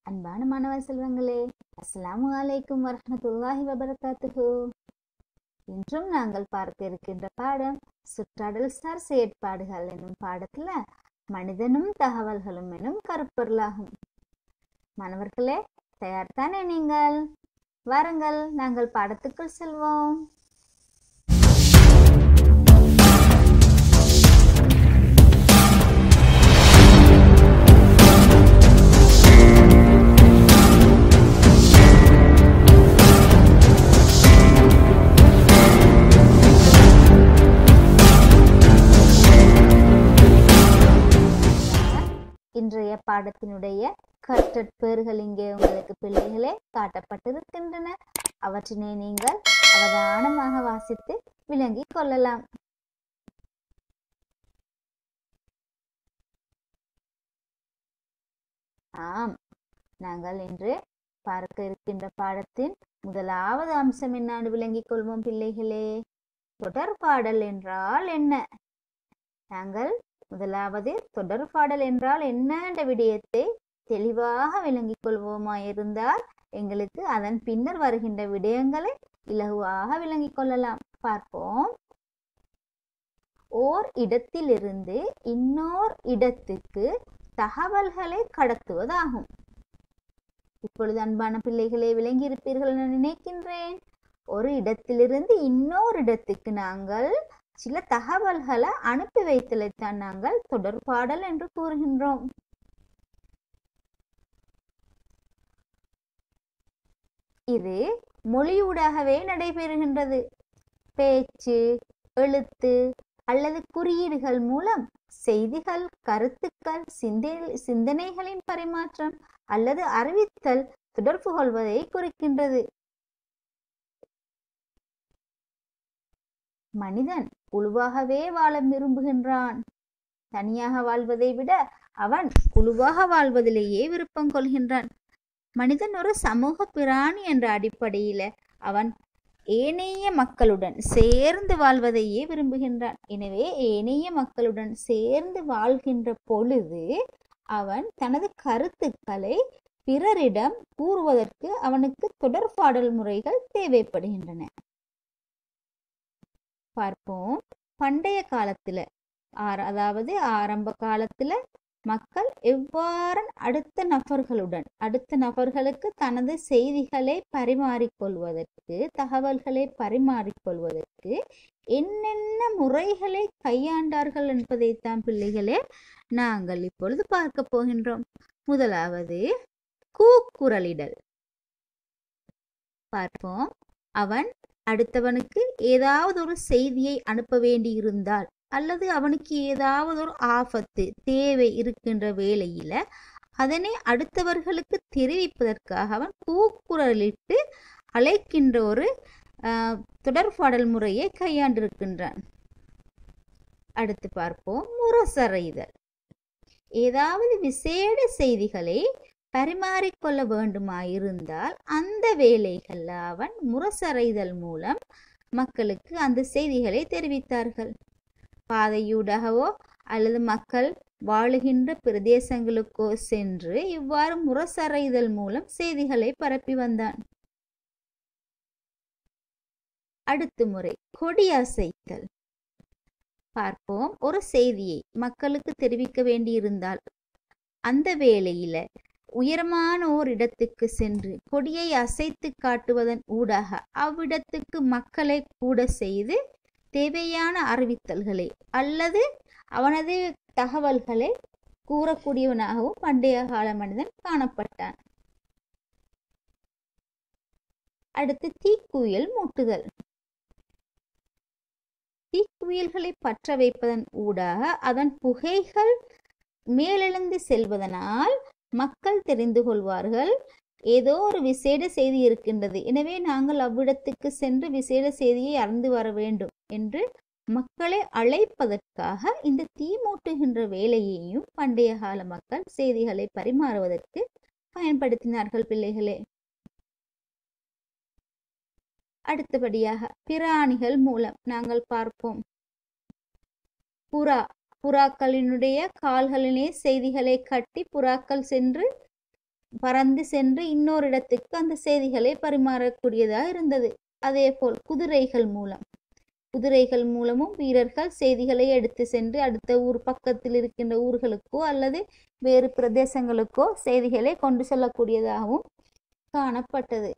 அன்பான மாணவ செல்வங்களே அஸ்ஸலாமு அலைக்கும் வரஹ்மத்துல்லாஹி வபரகாத்துஹு இன்றும் நாங்கள் பார்க்க இருக்கின்ற பாடம் சுற்றாடல் சார் செயற்பாடுகள் என்னும் பாடத்துல மனிதனும் தகவல்களும் எனும் கருப்பொருளாகும் மாணவர்களே தயார்தானே நீங்கள் வாருங்கள் நாங்கள் பாடத்துக்குள் செல்வோம் இன்றைய பாடத்தினுடைய கற்றற்பேறுகள் இங்கே உங்களுக்கு பிள்ளைகளே காட்டப்பட்டிருக்கின்றன அவற்றினை நீங்கள் அவதானமாக வாசித்து விளங்கிக் கொள்ளலாம் ஆம் நாங்கள் இன்று பார்க்க இருக்கின்ற பாடத்தின் முதலாவது அம்சம் என்னன்னு விளங்கிக் கொள்வோம் பிள்ளைகளே தொடர்பாடல் என்றால் என்ன நாங்கள் முதலாவது தொடர்பாடல் என்றால் என்ன என்ற விடயத்தை தெளிவாக விளங்கிக் கொள்வோமாயிருந்தால் எங்களுக்கு அதன் பின்னர் வருகின்ற விடயங்களை இலகுவாக விளங்கிக் கொள்ளலாம் பார்ப்போம் ஓர் இடத்திலிருந்து இன்னோர் இடத்துக்கு தகவல்களை கடத்துவதாகும் இப்பொழுது அன்பான பிள்ளைகளை விளங்கி இருப்பீர்கள் என நினைக்கின்றேன் ஒரு இடத்திலிருந்து இன்னொரு இடத்துக்கு நாங்கள் சில தகவல்களை அனுப்பி வைத்தலைத்தான் நாங்கள் தொடர்பாடல் என்று கூறுகின்றோம் இது மொழியூடாகவே நடைபெறுகின்றது பேச்சு எழுத்து அல்லது குறியீடுகள் மூலம் செய்திகள் கருத்துக்கள் சிந்தை சிந்தனைகளின் பரிமாற்றம் அல்லது அறிவித்தல் தொடர்பு கொள்வதை குறிக்கின்றது மனிதன் குழுவாகவே வாழ விரும்புகின்றான் தனியாக வாழ்வதை விட அவன் குழுவாக வாழ்வதிலேயே விருப்பம் கொள்கின்றான் மனிதன் ஒரு சமூக பிராணி என்ற அடிப்படையில அவன் ஏனைய மக்களுடன் சேர்ந்து வாழ்வதையே விரும்புகின்றான் எனவே ஏனைய மக்களுடன் சேர்ந்து வாழ்கின்ற பொழுது அவன் தனது கருத்துக்களை பிறரிடம் கூறுவதற்கு அவனுக்கு தொடர்பாடல் முறைகள் தேவைப்படுகின்றன பார்ப்போம் பண்டைய காலத்துல அதாவது ஆரம்ப காலத்துல மக்கள் எவ்வாறு அடுத்த நபர்களுடன் அடுத்த நபர்களுக்கு தனது செய்திகளை பரிமாறிக்கொள்வதற்கு தகவல்களை பரிமாறிக்கொள்வதற்கு என்னென்ன முறைகளை கையாண்டார்கள் என்பதைத்தான் பிள்ளைகளே நாங்கள் இப்பொழுது பார்க்க போகின்றோம் முதலாவது கூக்குரலிடல் பார்ப்போம் அவன் அடுத்தவனுக்கு ஏதாவது ஒரு செய்தியை அனுப்ப வேண்டியிருந்தால் அல்லது அவனுக்கு ஏதாவது ஒரு ஆபத்து தேவை இருக்கின்ற வேளையில அதனை அடுத்தவர்களுக்கு தெரிவிப்பதற்காக அவன் கூக்குரலிட்டு அழைக்கின்ற ஒரு தொடர்பாடல் முறையை கையாண்டிருக்கின்றான் அடுத்து பார்ப்போம் முரசறைதல் ஏதாவது விசேட செய்திகளை பரிமாறிக்கொள்ள வேண்டுமாயிருந்தால் அந்த வேலைகள் அவன் முரசறைதல் மூலம் மக்களுக்கு அந்த செய்திகளை தெரிவித்தார்கள் பாதையூடாகவோ அல்லது மக்கள் வாழுகின்ற பிரதேசங்களுக்கோ சென்று இவ்வாறு முரசறைதல் மூலம் செய்திகளை பரப்பி வந்தான் அடுத்த முறை கொடியசைத்தல் பார்ப்போம் ஒரு செய்தியை மக்களுக்கு தெரிவிக்க வேண்டியிருந்தால் அந்த வேளையில உயரமான ஓர் இடத்துக்கு சென்று கொடியை அசைத்து காட்டுவதன் ஊடாக அவ்விடத்துக்கு மக்களை கூட செய்து தேவையான அறிவித்தல்களை அல்லது அவனது தகவல்களை கூறக்கூடியவனாகவும் பண்டைய கால மனிதன் காணப்பட்டான் அடுத்து தீக்குயில் மூட்டுதல் தீக்குயில்களை பற்ற வைப்பதன் ஊடாக அதன் புகைகள் மேலெழுந்து செல்வதனால் மக்கள் தெரிந்து கொள்வார்கள் ஏதோ ஒரு விசேட செய்தி இருக்கின்றது எனவே நாங்கள் அவ்விடத்துக்கு சென்று விசேட செய்தியை அறிந்து வர வேண்டும் என்று மக்களை அழைப்பதற்காக இந்த தீ மூட்டுகின்ற வேலையையும் பண்டைய கால மக்கள் செய்திகளை பரிமாறுவதற்கு பயன்படுத்தினார்கள் பிள்ளைகளே அடுத்தபடியாக பிராணிகள் மூலம் நாங்கள் பார்ப்போம் புறா புறாக்களினுடைய கால்களிலே செய்திகளை கட்டி புறாக்கள் சென்று பறந்து சென்று இன்னொரு இடத்துக்கு அந்த செய்திகளை பரிமாறக்கூடியதா இருந்தது அதேபோல் குதிரைகள் மூலம் குதிரைகள் மூலமும் வீரர்கள் செய்திகளை எடுத்து சென்று அடுத்த ஊர் பக்கத்தில் இருக்கின்ற ஊர்களுக்கோ அல்லது வேறு பிரதேசங்களுக்கோ செய்திகளை கொண்டு செல்லக்கூடியதாகவும் காணப்பட்டது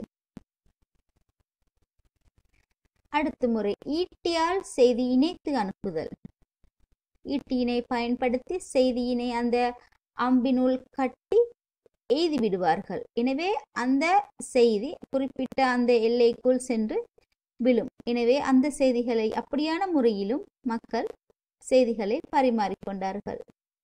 அடுத்த முறை ஈட்டியால் செய்தி இணைத்து அனுப்புதல் ஈட்டியினை பயன்படுத்தி செய்தியினை அந்த அம்பினுள் கட்டி எய்தி விடுவார்கள் எனவே அந்த செய்தி குறிப்பிட்ட அந்த எல்லைக்குள் சென்று விழும் எனவே அந்த செய்திகளை அப்படியான முறையிலும் மக்கள் செய்திகளை பரிமாறிக்கொண்டார்கள்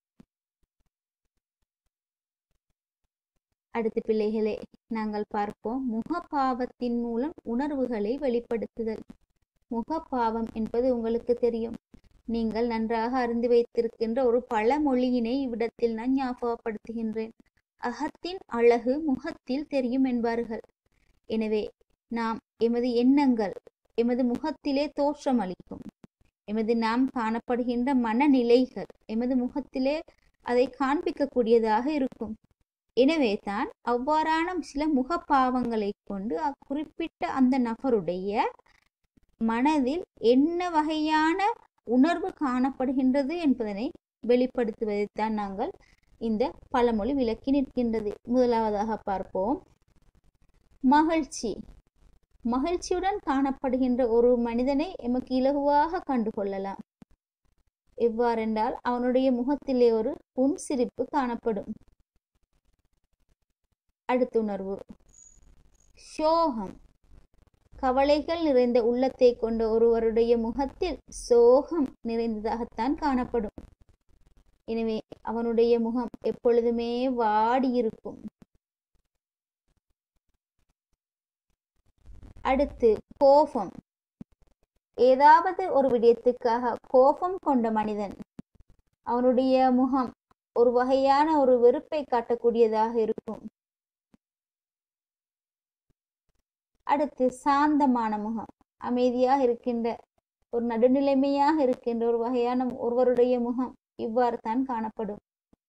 அடுத்த பிள்ளைகளே நாங்கள் பார்ப்போம் முகபாவத்தின் மூலம் உணர்வுகளை வெளிப்படுத்துதல் முகபாவம் என்பது உங்களுக்கு தெரியும் நீங்கள் நன்றாக அறிந்து வைத்திருக்கின்ற ஒரு பழமொழியினை இவ்விடத்தில் நான் ஞாபகப்படுத்துகின்றேன் அகத்தின் அழகு முகத்தில் தெரியும் என்பார்கள் எனவே நாம் எமது எண்ணங்கள் எமது முகத்திலே தோற்றம் அளிக்கும் எமது நாம் காணப்படுகின்ற மனநிலைகள் எமது முகத்திலே அதை காண்பிக்கக்கூடியதாக இருக்கும் எனவே தான் அவ்வாறான சில முகப்பாவங்களை கொண்டு அக்குறிப்பிட்ட அந்த நபருடைய மனதில் என்ன வகையான உணர்வு காணப்படுகின்றது என்பதனை வெளிப்படுத்துவதைத்தான் நாங்கள் இந்த பழமொழி விளக்கி நிற்கின்றது முதலாவதாக பார்ப்போம் மகிழ்ச்சி மகிழ்ச்சியுடன் காணப்படுகின்ற ஒரு மனிதனை எமக்கு இலகுவாக கண்டுகொள்ளலாம் எவ்வாறென்றால் அவனுடைய முகத்திலே ஒரு புன்சிரிப்பு காணப்படும் அடுத்த உணர்வு சோகம் கவலைகள் நிறைந்த உள்ளத்தை கொண்ட ஒருவருடைய முகத்தில் சோகம் நிறைந்ததாகத்தான் காணப்படும் எனவே அவனுடைய முகம் எப்பொழுதுமே வாடியிருக்கும் அடுத்து கோபம் ஏதாவது ஒரு விடயத்துக்காக கோபம் கொண்ட மனிதன் அவனுடைய முகம் ஒரு வகையான ஒரு வெறுப்பை காட்டக்கூடியதாக இருக்கும் அடுத்து சாந்தமான முகம் அமைதியாக இருக்கின்ற ஒரு நடுநிலைமையாக இருக்கின்ற ஒரு வகையான ஒருவருடைய முகம் இவ்வாறு தான் காணப்படும்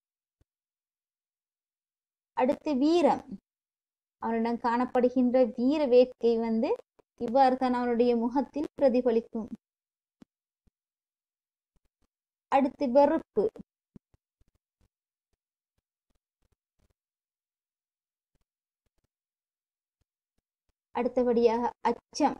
அடுத்து வீரம் அவனிடம் காணப்படுகின்ற வீர வேட்கை வந்து இவ்வாறு தான் அவனுடைய முகத்தில் பிரதிபலிக்கும் அடுத்து வெறுப்பு அடுத்தபடியாக அச்சம்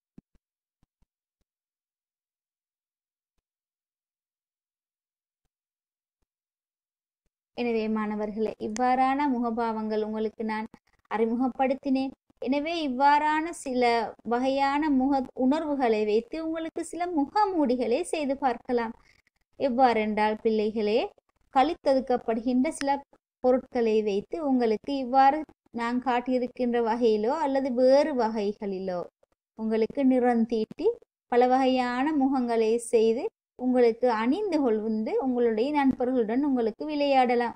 எனவே மாணவர்களே இவ்வாறான முகபாவங்கள் உங்களுக்கு நான் அறிமுகப்படுத்தினேன் எனவே இவ்வாறான சில வகையான முக உணர்வுகளை வைத்து உங்களுக்கு சில முகமூடிகளை செய்து பார்க்கலாம் எவ்வாறென்றால் பிள்ளைகளே கழித்தொதுக்கப்படுகின்ற சில பொருட்களை வைத்து உங்களுக்கு இவ்வாறு நான் காட்டியிருக்கின்ற வகையிலோ அல்லது வேறு வகைகளிலோ உங்களுக்கு நிறந்தீட்டி பல வகையான முகங்களை செய்து உங்களுக்கு அணிந்து கொள்வது உங்களுடைய நண்பர்களுடன் உங்களுக்கு விளையாடலாம்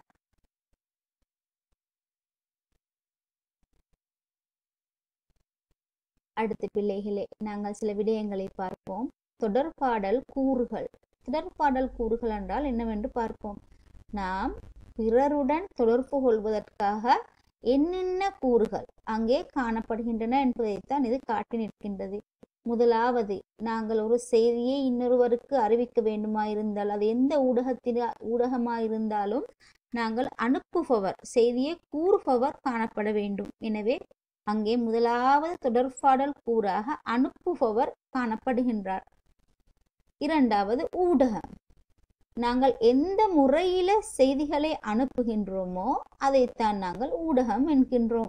அடுத்த பிள்ளைகளே நாங்கள் சில விடயங்களை பார்ப்போம் தொடர்பாடல் கூறுகள் தொடர்பாடல் கூறுகள் என்றால் என்னவென்று பார்ப்போம் நாம் பிறருடன் தொடர்பு கொள்வதற்காக என்னென்ன கூறுகள் அங்கே காணப்படுகின்றன என்பதைத்தான் இது காட்டி நிற்கின்றது முதலாவது நாங்கள் ஒரு செய்தியை இன்னொருவருக்கு அறிவிக்க வேண்டுமாயிருந்தால் அது எந்த ஊடகத்தின் ஊடகமாயிருந்தாலும் நாங்கள் அனுப்புபவர் செய்தியை கூறுபவர் காணப்பட வேண்டும் எனவே அங்கே முதலாவது தொடர்பாடல் கூறாக அனுப்புபவர் காணப்படுகின்றார் இரண்டாவது ஊடகம் நாங்கள் எந்த முறையில செய்திகளை அனுப்புகின்றோமோ அதைத்தான் நாங்கள் ஊடகம் என்கின்றோம்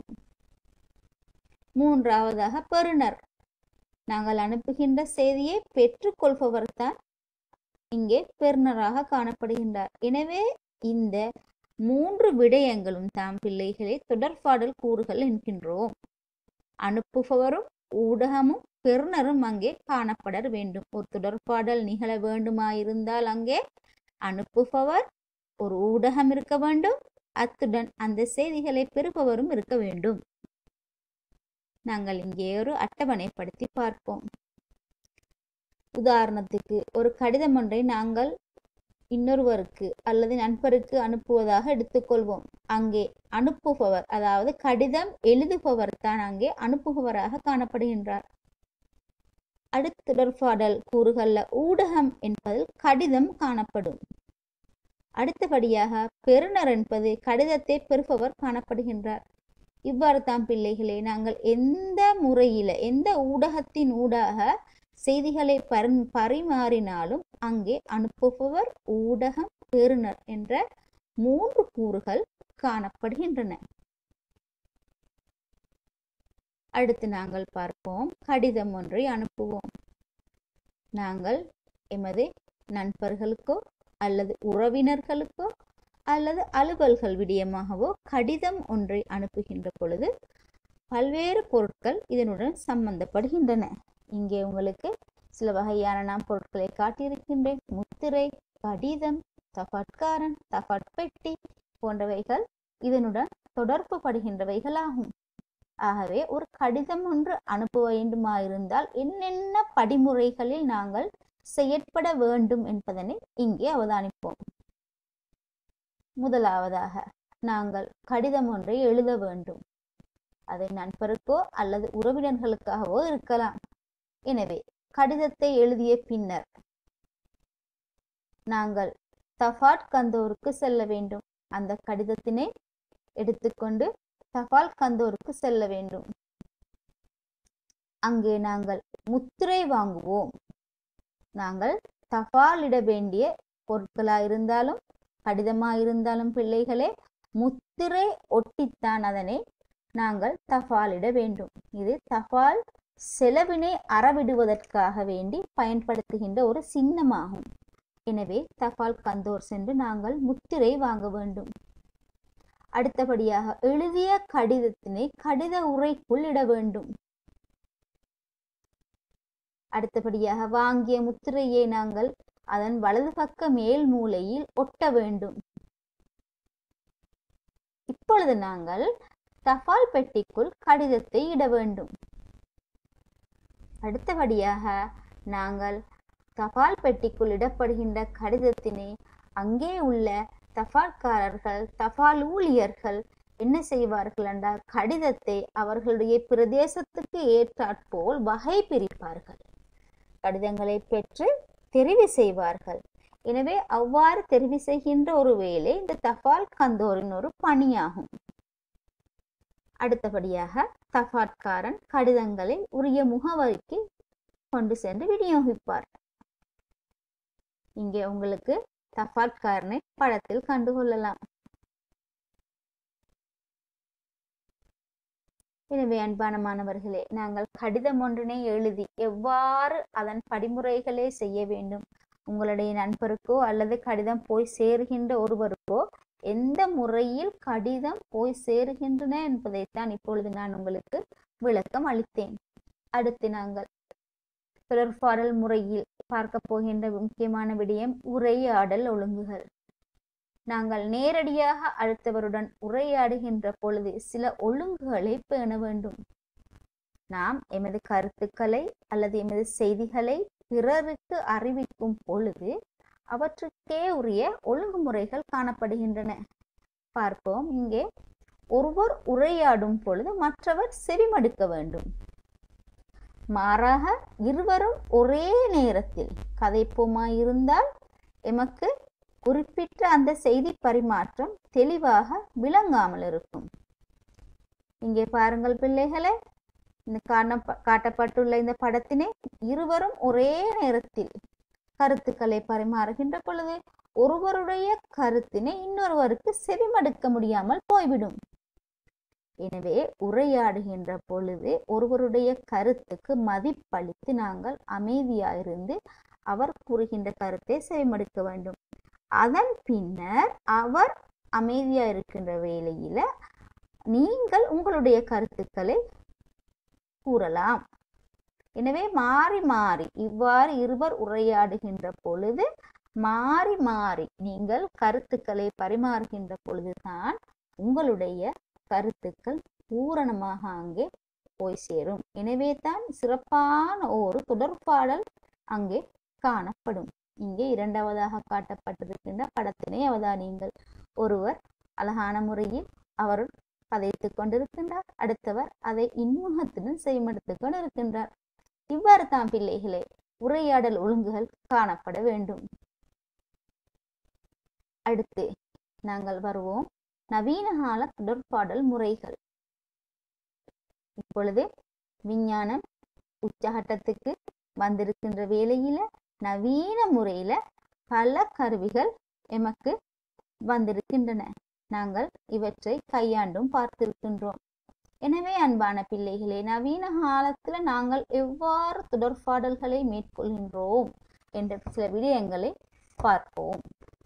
மூன்றாவதாக பெறுநர் நாங்கள் அனுப்புகின்ற செய்தியை பெற்றுக்கொள்பவர் தான் இங்கே பெறுநராக காணப்படுகின்றார் எனவே இந்த மூன்று விடயங்களும் தாம் பிள்ளைகளை தொடர்பாடல் கூறுகள் என்கின்றோம் அனுப்புபவரும் ஊடகமும் பெறுநரும் அங்கே காணப்பட வேண்டும் ஒரு தொடர்பாடல் நிகழ வேண்டுமாயிருந்தால் அங்கே அனுப்புபவர் ஒரு ஊடகம் இருக்க வேண்டும் அத்துடன் அந்த செய்திகளை பெறுபவரும் இருக்க வேண்டும் நாங்கள் இங்கே ஒரு அட்டவணைப்படுத்தி பார்ப்போம் உதாரணத்துக்கு ஒரு கடிதம் ஒன்றை நாங்கள் இன்னொருவருக்கு அல்லது நண்பருக்கு அனுப்புவதாக எடுத்துக்கொள்வோம் அங்கே அனுப்புபவர் அதாவது கடிதம் எழுதுபவர் தான் அங்கே அனுப்புபவராக காணப்படுகின்றார் அடுத்த தொடர்பாடல் கூறுகள்ல ஊடகம் என்பதில் கடிதம் காணப்படும் அடுத்தபடியாக பெறுநர் என்பது கடிதத்தை பெறுபவர் காணப்படுகின்றார் இவ்வாறு தான் பிள்ளைகளே நாங்கள் எந்த முறையில எந்த ஊடகத்தின் ஊடாக செய்திகளை பரி பரிமாறினாலும் அங்கே அனுப்புபவர் ஊடகம் பெறுநர் என்ற மூன்று கூறுகள் காணப்படுகின்றன அடுத்து நாங்கள் பார்ப்போம் கடிதம் ஒன்றை அனுப்புவோம் நாங்கள் எமது நண்பர்களுக்கோ அல்லது உறவினர்களுக்கோ அல்லது அலுவல்கள் விடயமாகவோ கடிதம் ஒன்றை அனுப்புகின்ற பொழுது பல்வேறு பொருட்கள் இதனுடன் சம்பந்தப்படுகின்றன இங்கே உங்களுக்கு சில வகையான நான் பொருட்களை காட்டியிருக்கின்றேன் முத்திரை கடிதம் தபாட்காரன் தபாட் பெட்டி போன்றவைகள் இதனுடன் தொடர்பு படுகின்றவைகளாகும் ஆகவே ஒரு கடிதம் ஒன்று அனுப்ப வேண்டுமாயிருந்தால் என்னென்ன படிமுறைகளில் நாங்கள் செயற்பட வேண்டும் என்பதனை இங்கே அவதானிப்போம் முதலாவதாக நாங்கள் கடிதம் ஒன்றை எழுத வேண்டும் அதை நண்பருக்கோ அல்லது உறவினர்களுக்காகவோ இருக்கலாம் எனவே கடிதத்தை எழுதிய பின்னர் நாங்கள் தபாட் கந்தோருக்கு செல்ல வேண்டும் அந்த கடிதத்தினை எடுத்துக்கொண்டு தபால் கந்தோருக்கு செல்ல வேண்டும் அங்கே நாங்கள் முத்திரை வாங்குவோம் நாங்கள் தபாலிட வேண்டிய பொருட்களா இருந்தாலும் கடிதமா இருந்தாலும் பிள்ளைகளே முத்திரை ஒட்டித்தான் அதனை நாங்கள் தபாலிட வேண்டும் இது தபால் செலவினை அறவிடுவதற்காக வேண்டி பயன்படுத்துகின்ற ஒரு சின்னமாகும் எனவே தபால் கந்தோர் சென்று நாங்கள் முத்திரை வாங்க வேண்டும் அடுத்தபடியாக எழுதிய கடிதத்தினை கடித உரைக்குள் இட வேண்டும் அடுத்தபடியாக வாங்கிய முத்திரையை நாங்கள் அதன் வலது பக்க மேல் மூலையில் ஒட்ட வேண்டும் இப்பொழுது நாங்கள் தபால் பெட்டிக்குள் கடிதத்தை இட வேண்டும் அடுத்தபடியாக நாங்கள் தபால் பெட்டிக்குள் இடப்படுகின்ற கடிதத்தினை அங்கே உள்ள தபால்காரர்கள் தபால் ஊழியர்கள் என்ன செய்வார்கள் என்றால் கடிதத்தை அவர்களுடைய பிரதேசத்துக்கு ஏற்றாற்போல் வகை பிரிப்பார்கள் கடிதங்களை பெற்று தெரிவு செய்வார்கள் எனவே அவ்வாறு தெரிவு செய்கின்ற ஒரு வேலை இந்த தபால் கந்தோரின் ஒரு பணியாகும் அடுத்தபடியாக தபாட்காரன் கடிதங்களை உரிய முகவரிக்கு கொண்டு சென்று விநியோகிப்பார் இங்கே உங்களுக்கு தபாட்காரனை படத்தில் கண்டுகொள்ளலாம் எனவே அன்பான மாணவர்களே நாங்கள் கடிதம் ஒன்றினை எழுதி எவ்வாறு அதன் படிமுறைகளை செய்ய வேண்டும் உங்களுடைய நண்பருக்கோ அல்லது கடிதம் போய் சேருகின்ற ஒருவருக்கோ எந்த முறையில் கடிதம் போய் சேருகின்றன என்பதைத்தான் இப்பொழுது நான் உங்களுக்கு விளக்கம் அளித்தேன் அடுத்து நாங்கள் தொடர்பாடல் முறையில் பார்க்க போகின்ற முக்கியமான விடயம் உரையாடல் ஒழுங்குகள் நாங்கள் நேரடியாக அடுத்தவருடன் உரையாடுகின்ற பொழுது சில ஒழுங்குகளை பேண வேண்டும் நாம் எமது கருத்துக்களை அல்லது எமது செய்திகளை பிறருக்கு அறிவிக்கும் பொழுது அவற்றுக்கே உரிய ஒழுங்குமுறைகள் காணப்படுகின்றன பார்ப்போம் இங்கே ஒருவர் உரையாடும் பொழுது மற்றவர் செவிமடுக்க வேண்டும் மாறாக இருவரும் ஒரே நேரத்தில் கதைப்போமாயிருந்தால் எமக்கு குறிப்பிட்ட அந்த செய்தி பரிமாற்றம் தெளிவாக விளங்காமல் இருக்கும் இங்கே பாருங்கள் பிள்ளைகளே இந்த காண காட்டப்பட்டுள்ள இந்த படத்தினை இருவரும் ஒரே நேரத்தில் கருத்துக்களை பரிமாறுகின்ற பொழுது ஒருவருடைய கருத்தினை இன்னொருவருக்கு செவிமடுக்க முடியாமல் போய்விடும் எனவே உரையாடுகின்ற பொழுது ஒருவருடைய கருத்துக்கு மதிப்பளித்து நாங்கள் அமைதியாயிருந்து அவர் கூறுகின்ற கருத்தை செவிமடுக்க வேண்டும் அதன் பின்னர் அவர் அமைதியா இருக்கின்ற வேளையில நீங்கள் உங்களுடைய கருத்துக்களை கூறலாம் எனவே மாறி மாறி இவ்வாறு இருவர் உரையாடுகின்ற பொழுது மாறி மாறி நீங்கள் கருத்துக்களை பரிமாறுகின்ற பொழுதுதான் உங்களுடைய கருத்துக்கள் பூரணமாக அங்கே போய் சேரும் எனவே தான் சிறப்பான ஒரு தொடர்பாடல் அங்கே காணப்படும் இங்கே இரண்டாவதாக காட்டப்பட்டிருக்கின்ற படத்தினை அவதானியுங்கள் ஒருவர் அழகான முறையில் அவர் கதைத்துக் கொண்டிருக்கின்றார் அடுத்தவர் அதை இன்முகத்துடன் செய்மடுத்துக் கொண்டிருக்கின்றார் இவ்வாறு தான் பிள்ளைகளே உரையாடல் ஒழுங்குகள் காணப்பட வேண்டும் அடுத்து நாங்கள் வருவோம் நவீன கால தொடர்பாடல் முறைகள் இப்பொழுது விஞ்ஞானம் உச்சகட்டத்துக்கு வந்திருக்கின்ற வேளையில நவீன முறையில பல கருவிகள் எமக்கு வந்திருக்கின்றன நாங்கள் இவற்றை கையாண்டும் பார்த்திருக்கின்றோம் எனவே அன்பான பிள்ளைகளே நவீன காலத்துல நாங்கள் எவ்வாறு தொடர்பாடல்களை மேற்கொள்கின்றோம் என்ற சில விடயங்களை பார்ப்போம்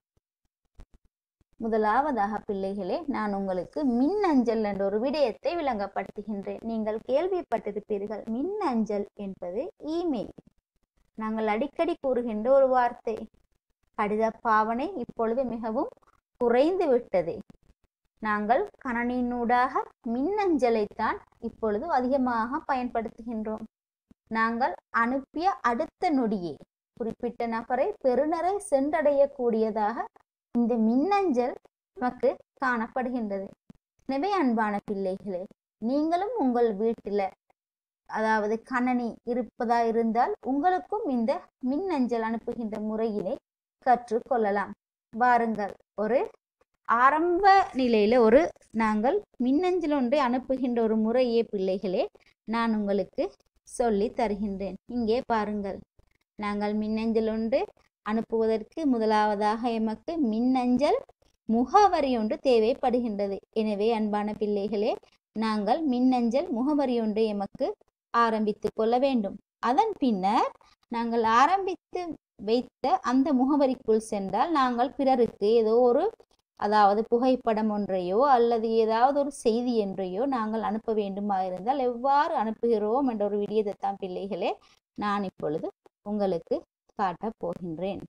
முதலாவதாக பிள்ளைகளே நான் உங்களுக்கு மின்னஞ்சல் என்ற ஒரு விடயத்தை விளங்கப்படுத்துகின்றேன் நீங்கள் கேள்விப்பட்டிருப்பீர்கள் மின்னஞ்சல் என்பது இமெயில் நாங்கள் அடிக்கடி கூறுகின்ற ஒரு வார்த்தை கடித பாவனை இப்பொழுது மிகவும் குறைந்து விட்டது நாங்கள் கணனியினூடாக மின்னஞ்சலைத்தான் இப்பொழுது அதிகமாக பயன்படுத்துகின்றோம் நாங்கள் அனுப்பிய அடுத்த நொடியே குறிப்பிட்ட நபரை பெறுநரை சென்றடையக்கூடியதாக இந்த மின்னஞ்சல் நமக்கு காணப்படுகின்றது எனவே அன்பான பிள்ளைகளே நீங்களும் உங்கள் வீட்டில் அதாவது கணனி இருப்பதா இருந்தால் உங்களுக்கும் இந்த மின்னஞ்சல் அனுப்புகின்ற முறையினை கற்றுக்கொள்ளலாம் வாருங்கள் ஒரு ஆரம்ப நிலையில ஒரு நாங்கள் மின்னஞ்சல் ஒன்றை அனுப்புகின்ற ஒரு முறையே பிள்ளைகளே நான் உங்களுக்கு சொல்லி தருகின்றேன் இங்கே பாருங்கள் நாங்கள் மின்னஞ்சல் ஒன்று அனுப்புவதற்கு முதலாவதாக எமக்கு மின்னஞ்சல் முகவரி ஒன்று தேவைப்படுகின்றது எனவே அன்பான பிள்ளைகளே நாங்கள் மின்னஞ்சல் முகவரி ஒன்று எமக்கு ஆரம்பித்து கொள்ள வேண்டும் அதன் பின்னர் நாங்கள் ஆரம்பித்து வைத்த அந்த முகவரிக்குள் சென்றால் நாங்கள் பிறருக்கு ஏதோ ஒரு அதாவது புகைப்படம் ஒன்றையோ அல்லது ஏதாவது ஒரு செய்தி ஒன்றையோ நாங்கள் அனுப்ப வேண்டுமா இருந்தால் எவ்வாறு அனுப்புகிறோம் என்ற ஒரு விடியத்தை தான் பிள்ளைகளே நான் இப்பொழுது உங்களுக்கு காட்டப் போகின்றேன்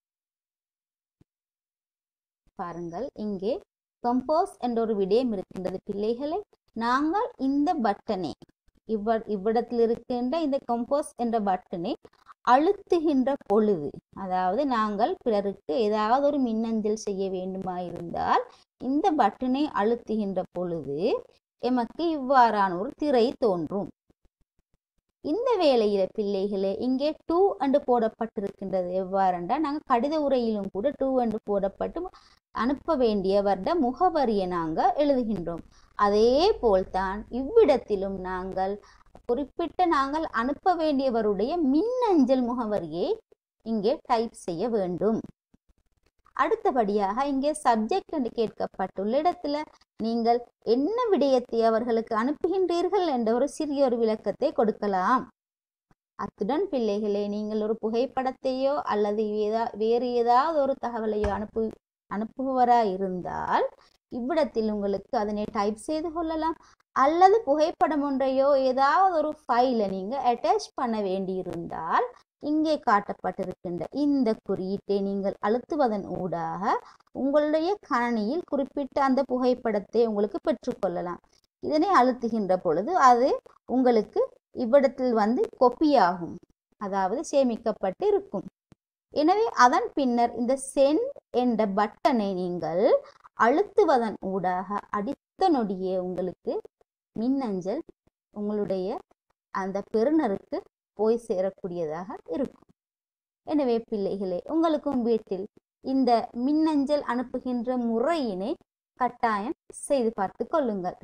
பாருங்கள் இங்கே கம்போஸ் என்ற ஒரு விடயம் இருக்கின்றது பிள்ளைகளை நாங்கள் இந்த பட்டனை இவ்வ இவ்விடத்தில் இருக்கின்ற இந்த கம்போஸ் என்ற பட்டனை அழுத்துகின்ற பொழுது அதாவது நாங்கள் பிறருக்கு ஏதாவது ஒரு மின்னஞ்சல் செய்ய வேண்டுமா இருந்தால் இந்த பட்டனை அழுத்துகின்ற பொழுது எமக்கு இவ்வாறான ஒரு திரை தோன்றும் இந்த வேளையில பிள்ளைகளே இங்கே டூ என்று போடப்பட்டிருக்கின்றது எவ்வாறென்றால் நாங்கள் கடித உரையிலும் கூட டூ என்று போடப்பட்டு அனுப்ப வேண்டிய வருட முகவரியை நாங்கள் எழுதுகின்றோம் அதே போல்தான் இவ்விடத்திலும் நாங்கள் குறிப்பிட்ட நாங்கள் அனுப்ப வேண்டியவருடைய மின்னஞ்சல் முகவரியை இங்கே டைப் செய்ய வேண்டும் அடுத்தபடியாக இங்கே சப்ஜெக்ட் என்று கேட்கப்பட்டுள்ள இடத்துல நீங்கள் என்ன விடயத்தை அவர்களுக்கு அனுப்புகின்றீர்கள் என்ற ஒரு சிறிய ஒரு விளக்கத்தை கொடுக்கலாம் அத்துடன் பிள்ளைகளே நீங்கள் ஒரு புகைப்படத்தையோ அல்லது ஏதா வேறு ஏதாவது ஒரு தகவலையோ அனுப்பு அனுப்புபவராக இருந்தால் இவ்விடத்தில் உங்களுக்கு அதனை டைப் செய்து கொள்ளலாம் அல்லது புகைப்படம் ஒன்றையோ ஏதாவது ஒரு ஃபைலை நீங்கள் அட்டாச் பண்ண வேண்டியிருந்தால் இங்கே காட்டப்பட்டிருக்கின்ற இந்த குறியீட்டை நீங்கள் அழுத்துவதன் ஊடாக உங்களுடைய கணனியில் குறிப்பிட்ட அந்த புகைப்படத்தை உங்களுக்கு பெற்றுக்கொள்ளலாம் இதனை அழுத்துகின்ற பொழுது அது உங்களுக்கு இவ்விடத்தில் வந்து கொப்பியாகும் அதாவது சேமிக்கப்பட்டு இருக்கும் எனவே அதன் பின்னர் இந்த சென்ட் என்ற பட்டனை நீங்கள் அழுத்துவதன் ஊடாக அடித்த நொடியே உங்களுக்கு மின்னஞ்சல் உங்களுடைய அந்த பெறுநருக்கு போய் சேரக்கூடியதாக இருக்கும் எனவே பிள்ளைகளே உங்களுக்கும் வீட்டில் இந்த மின்னஞ்சல் அனுப்புகின்ற முறையினை கட்டாயம் செய்து பார்த்து கொள்ளுங்கள்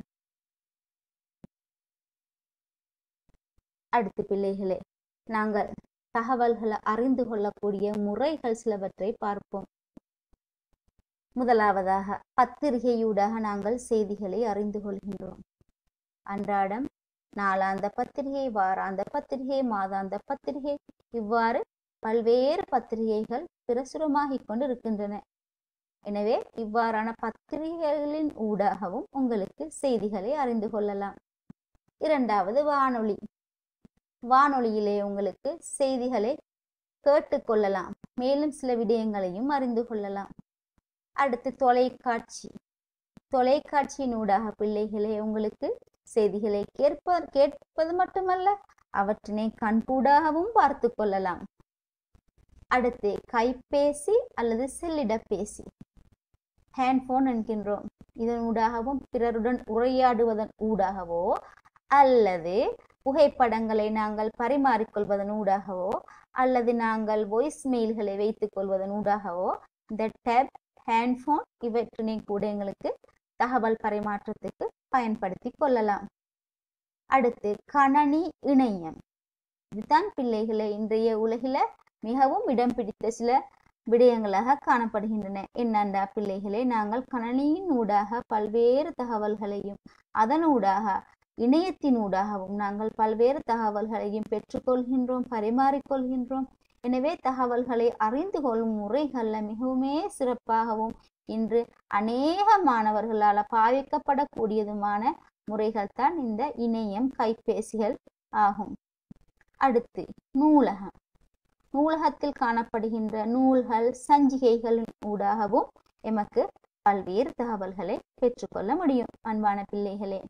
அடுத்து பிள்ளைகளே நாங்கள் தகவல்களை அறிந்து கொள்ளக்கூடிய முறைகள் சிலவற்றை பார்ப்போம் முதலாவதாக பத்திரிகையூடாக நாங்கள் செய்திகளை அறிந்து கொள்கின்றோம் அன்றாடம் நாளாந்த பத்திரிகை வாராந்த பத்திரிகை மாதாந்த பத்திரிகை இவ்வாறு பல்வேறு பத்திரிகைகள் பிரசுரமாகிக் கொண்டு இருக்கின்றன எனவே இவ்வாறான பத்திரிகைகளின் ஊடாகவும் உங்களுக்கு செய்திகளை அறிந்து கொள்ளலாம் இரண்டாவது வானொலி வானொலியிலே உங்களுக்கு செய்திகளை கேட்டுக்கொள்ளலாம் மேலும் சில விடயங்களையும் அறிந்து கொள்ளலாம் அடுத்து தொலைக்காட்சி தொலைக்காட்சியின் ஊடாக பிள்ளைகளே உங்களுக்கு செய்திகளை கேட்ப கேட்பது மட்டுமல்ல அவற்றினை கண்கூடாகவும் பார்த்து கொள்ளலாம் அடுத்து கைபேசி அல்லது செல்லிடப்பேசி ஹேண்ட்போன் என்கின்றோம் இதன் ஊடாகவும் பிறருடன் உரையாடுவதன் ஊடாகவோ அல்லது புகைப்படங்களை நாங்கள் பரிமாறிக்கொள்வதன் ஊடாகவோ அல்லது நாங்கள் வாய்ஸ் மெயில்களை வைத்துக் கொள்வதன் ஊடாகவோ இந்த டேப் ஹேண்ட்போன் இவற்றினை கூட எங்களுக்கு தகவல் பரிமாற்றத்துக்கு பயன்படுத்தி கொள்ளலாம் அடுத்து கணனி இணையம் இதுதான் பிள்ளைகளை இன்றைய உலகில மிகவும் இடம் பிடித்த சில விடயங்களாக காணப்படுகின்றன என்னண்டா பிள்ளைகளை நாங்கள் கணனியின் ஊடாக பல்வேறு தகவல்களையும் அதனூடாக இணையத்தினூடாகவும் நாங்கள் பல்வேறு தகவல்களையும் பெற்றுக்கொள்கின்றோம் பரிமாறிக்கொள்கின்றோம் எனவே தகவல்களை அறிந்து கொள்ளும் முறைகள்ல மிகவுமே சிறப்பாகவும் இன்று அநேக மாணவர்களால் பாவிக்கப்படக்கூடியதுமான முறைகள் தான் இந்த இணையம் கைபேசிகள் ஆகும் அடுத்து நூலகம் நூலகத்தில் காணப்படுகின்ற நூல்கள் சஞ்சிகைகளின் ஊடாகவும் எமக்கு பல்வேறு தகவல்களை பெற்றுக்கொள்ள முடியும் அன்பான பிள்ளைகளே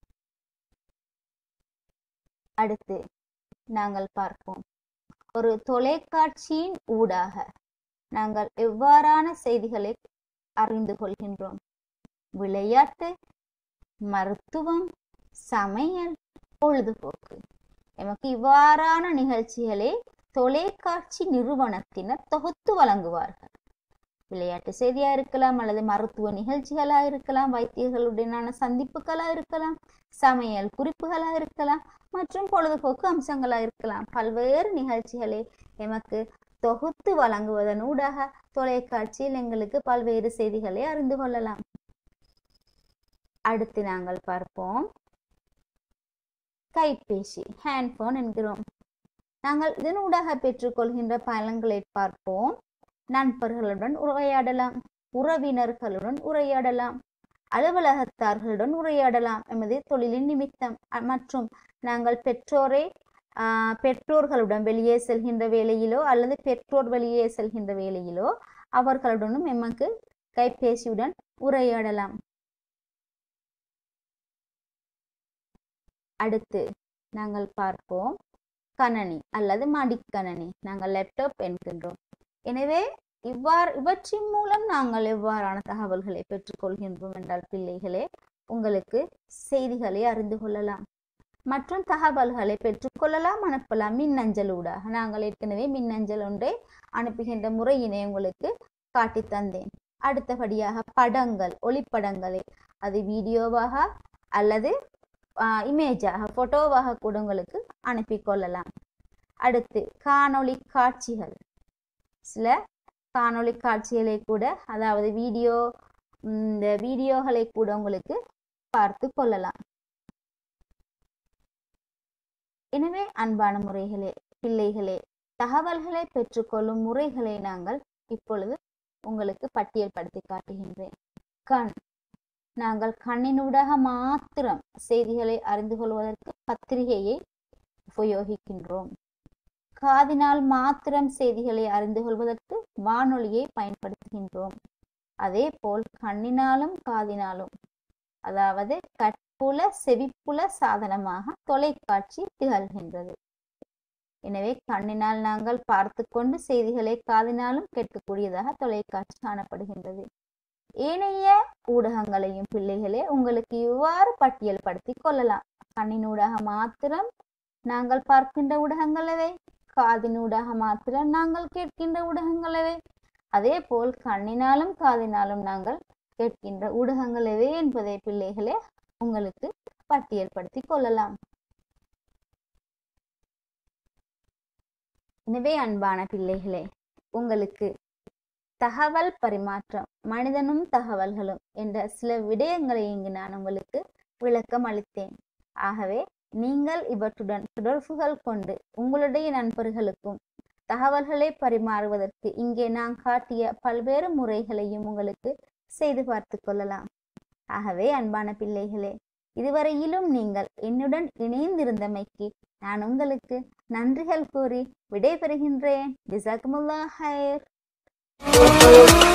அடுத்து நாங்கள் பார்ப்போம் ஒரு தொலைக்காட்சியின் ஊடாக நாங்கள் எவ்வாறான செய்திகளை அறிந்து கொள்கின்றோம் விளையாட்டு மருத்துவம் சமையல் பொழுதுபோக்கு எமக்கு இவ்வாறான நிகழ்ச்சிகளை தொலைக்காட்சி நிறுவனத்தினர் தொகுத்து வழங்குவார்கள் விளையாட்டு செய்தியா இருக்கலாம் அல்லது மருத்துவ நிகழ்ச்சிகளா இருக்கலாம் வைத்தியர்களுடனான சந்திப்புகளா இருக்கலாம் சமையல் குறிப்புகளா இருக்கலாம் மற்றும் பொழுதுபோக்கு அம்சங்களா இருக்கலாம் பல்வேறு நிகழ்ச்சிகளை எமக்கு தொகுத்து வழங்குவதன் ஊடாக தொலைக்காட்சியில் எங்களுக்கு பல்வேறு செய்திகளை அறிந்து கொள்ளலாம் அடுத்து நாங்கள் பார்ப்போம் கைபேசி ஹேண்ட்போன் என்கிறோம் நாங்கள் இதனூடாக பெற்றுக்கொள்கின்ற பலன்களை பார்ப்போம் நண்பர்களுடன் உரையாடலாம் உறவினர்களுடன் உரையாடலாம் அலுவலகத்தார்களுடன் உரையாடலாம் எமது தொழிலின் நிமித்தம் மற்றும் நாங்கள் பெற்றோரை பெற்றோர்களுடன் வெளியே செல்கின்ற வேலையிலோ அல்லது பெற்றோர் வெளியே செல்கின்ற வேலையிலோ அவர்களுடனும் எமக்கு கைபேசியுடன் உரையாடலாம் அடுத்து நாங்கள் பார்ப்போம் கணனி அல்லது மடிக்கணனி நாங்கள் லேப்டாப் என்கின்றோம் எனவே இவ்வாறு இவற்றின் மூலம் நாங்கள் எவ்வாறான தகவல்களை பெற்றுக்கொள்கின்றோம் என்றால் பிள்ளைகளே உங்களுக்கு செய்திகளை அறிந்து கொள்ளலாம் மற்றும் தகவல்களை பெற்றுக்கொள்ளலாம் அனுப்பலாம் மின்னஞ்சலூடாக நாங்கள் ஏற்கனவே மின்னஞ்சல் ஒன்றை அனுப்புகின்ற முறையினை உங்களுக்கு காட்டி தந்தேன் அடுத்தபடியாக படங்கள் ஒளிப்படங்களை அது வீடியோவாக அல்லது இமேஜாக ஃபோட்டோவாக கூட உங்களுக்கு அனுப்பி கொள்ளலாம் அடுத்து காணொளி காட்சிகள் சில காணொளி காட்சிகளை கூட அதாவது வீடியோ இந்த வீடியோகளை கூட உங்களுக்கு பார்த்து கொள்ளலாம் எனவே அன்பான முறைகளே பிள்ளைகளே தகவல்களை பெற்றுக்கொள்ளும் முறைகளை நாங்கள் இப்பொழுது உங்களுக்கு பட்டியல்படுத்தி காட்டுகின்றேன் கண் நாங்கள் கண்ணினூடாக மாத்திரம் செய்திகளை அறிந்து கொள்வதற்கு பத்திரிகையை உபயோகிக்கின்றோம் காதினால் மாத்திரம் செய்திகளை அறிந்து கொள்வதற்கு வானொலியை பயன்படுத்துகின்றோம் அதே போல் கண்ணினாலும் காதினாலும் அதாவது கற்புல செவிப்புல சாதனமாக தொலைக்காட்சி திகழ்கின்றது எனவே கண்ணினால் நாங்கள் பார்த்து கொண்டு செய்திகளை காதினாலும் கேட்கக்கூடியதாக தொலைக்காட்சி காணப்படுகின்றது ஏனைய ஊடகங்களையும் பிள்ளைகளே உங்களுக்கு இவ்வாறு பட்டியல் படுத்தி கொள்ளலாம் கண்ணினூடாக மாத்திரம் நாங்கள் பார்க்கின்ற ஊடகங்களவை காதினூடாக மாத்திரம் நாங்கள் கேட்கின்ற ஊடகங்களவை அதே போல் கண்ணினாலும் காதினாலும் நாங்கள் கேட்கின்ற ஊடகங்கள் எவை என்பதை பிள்ளைகளே உங்களுக்கு பட்டியல்படுத்தி கொள்ளலாம் எனவே அன்பான பிள்ளைகளே உங்களுக்கு தகவல் பரிமாற்றம் மனிதனும் தகவல்களும் என்ற சில விடயங்களை இங்கு நான் உங்களுக்கு விளக்கம் அளித்தேன் ஆகவே நீங்கள் இவற்றுடன் தொடர்புகள் கொண்டு உங்களுடைய நண்பர்களுக்கும் தகவல்களை பரிமாறுவதற்கு இங்கே நான் காட்டிய பல்வேறு முறைகளையும் உங்களுக்கு செய்து பார்த்து கொள்ளலாம் ஆகவே அன்பான பிள்ளைகளே இதுவரையிலும் நீங்கள் என்னுடன் இணைந்திருந்தமைக்கு நான் உங்களுக்கு நன்றிகள் கூறி விடைபெறுகின்றேன் ஜிசாக்குமுல்லா ஹைர்